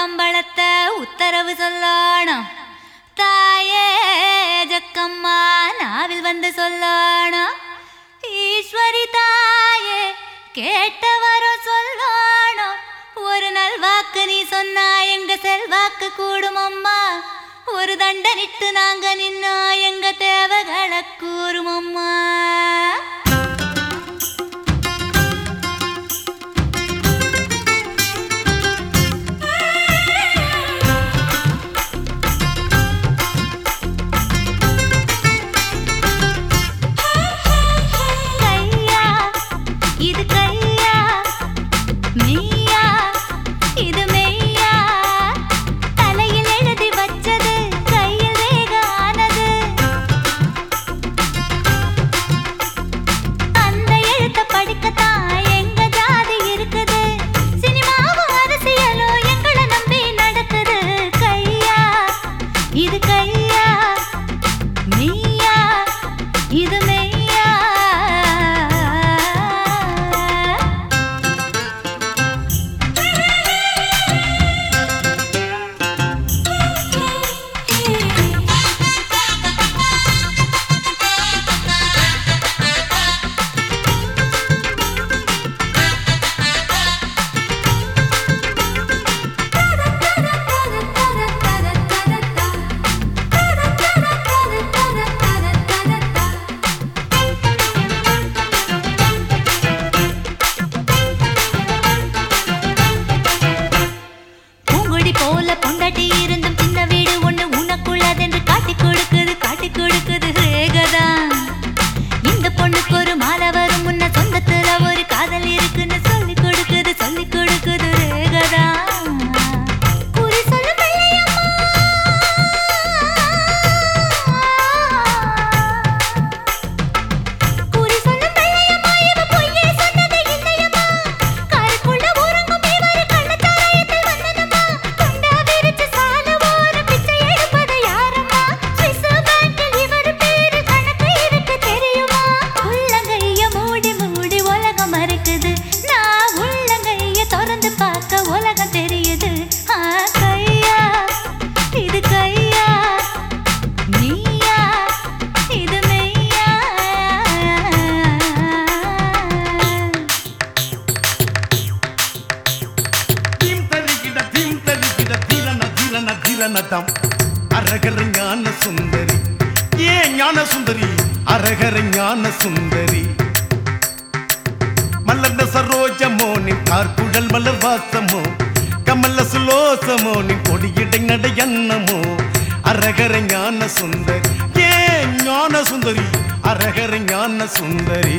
கம்பளத்தை உத்தரவு சொல்லணும் தாயே ஜக்கம்மா நாவில் வந்து சொல்லணும் ஈஸ்வரி தாயே கேட்டவரும் சொல்லணும் ஒரு நல்வாக்கு நீ சொன்னா எங்க செல்வாக்கு கூடும் அம்மா ஒரு தண்டனிட்டு நாங்க நின்னா எங்க தேவைகளை கூறும் அம்மா கையா இது கையா மெய்யா இது மெய்யா தலையில் எழுதி வச்சது கையில் வேக ஆனது அந்த எழுத்த படிக்கத்தான் எங்க ஜாதி இருக்குது சினிமாவும் அரசியலும் எங்களை நம்பி நடக்குது கையா இது கையா மெய்யா இது மெய்யா பூங்குடி போல பொண்டாட்டி இருந்தும் சின்ன வீடு ஒண்ணு உனக்குள்ளதென்று காட்டி கொடுக்குது காட்டி கொடுக்குது ரேகதான் இந்த பொண்ணுக்கு ஒரு மாலை வரும் முன்ன சொந்தத்துல ஒரு காதல் இருக்குன்னு சொல்லி கொடுக்குது சொல்லி கொடுக்குது ரேகதான் குறி சொல்லு பிள்ளையம்மா. குறி சொல்லு பிள்ளையம்மா, இவ பொய்யே சொன்னது இல்லையம்மா. கருக்குள்ள உறங்கும் இவரு கள்ளச்சாராயத்தில் வந்தனம்மா. துண்டா விரிச்சு சால ஓரம் பிச்சை எடுப்பது யாரம்மா? சுவிஸ் பேங்கில் இவரு பேரு கணக்கு இருக்கு தெரியுமா? உள்ளங்கைய மூடி மூடி உலகம் மறைக்குது. நான் உள்ளங்கைய திறந்து பார்க்க உலகம் தெரியுது. ஆ, கையா, இது கையா நீயா இது மெய்யா தீம் தரிகிட தீம் தரிகிட தீரன தீரன தீரனதம் அரகர ஞான சுந்தரி ஏ ஞான சுந்தரி அரகர ஞான சுந்தரி மலர்ந்த சரோஜமோ நின் கார்குழல் மலர் வாசமோ கமல சுலோசமோ நின் கொடியிடை நடையன்னமோ அரகர ஞான சுந்தரி ஏ ஞான சுந்தரி அரகர ஞான சுந்தரி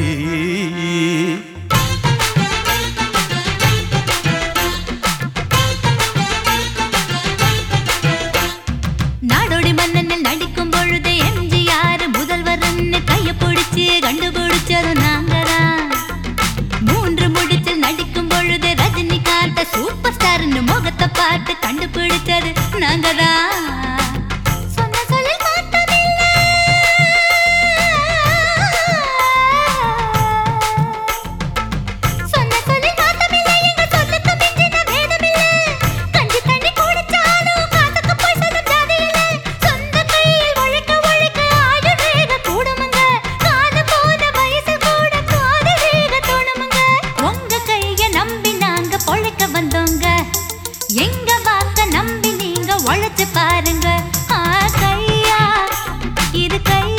நாடோடி மன்னனில் நடிக்கும் பொழுது எம்ஜிஆர் முதல்வர்னு கைய பிடிச்சு கண்டுபிடிச்சது நாங்கதான் மூன்று முடிச்சில் நடிக்கும் பொழுது ரஜினிகாந்த சூப்பர் ஸ்டார்னு முகத்தை பார்த்து கண்டுபிடிச்சது நாங்கதான் சொன்ன சொல்லில் மாற்றமில்லை. சொன்ன சொல்லில் மாற்றமில்லை, எங்க சொல்லுக்கு மிஞ்சின வேதமில்லை. கஞ்சி தண்ணி குடிச்சாலும் காசுக்கு போய் சொல்லும் ஜாதி இல்லை. சொந்த கையில் உழைக்க உழைக்க ஆடு வேக கூடுமுங்க. காது போன வயசு கூட காது வேக தோணுமுங்க. உங்க கைய நம்பி நாங்க பொழைக்க வந்தோங்க எங்க வாக்க நம்பி நீங்க உழைச்சு பாருங்க ஆ கையா இது கையா